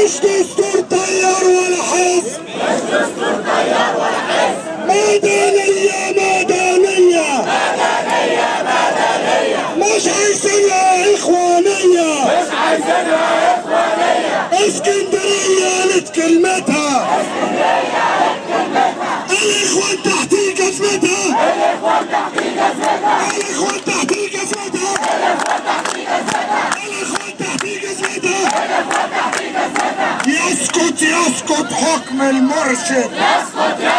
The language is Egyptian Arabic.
مش دستور طيار ولا حزب مدنية مدنية مش عايزينها إخوانية مش عايزينها اخوانيه اسكندرية قالت كلمتها الإخوان تحتي جزمتها الاخوان تحقيق جزمتها الإخوان تحتي جزمتها الإخوان تحتي جزمتها يسكت يسكت حكم المرشد يسقط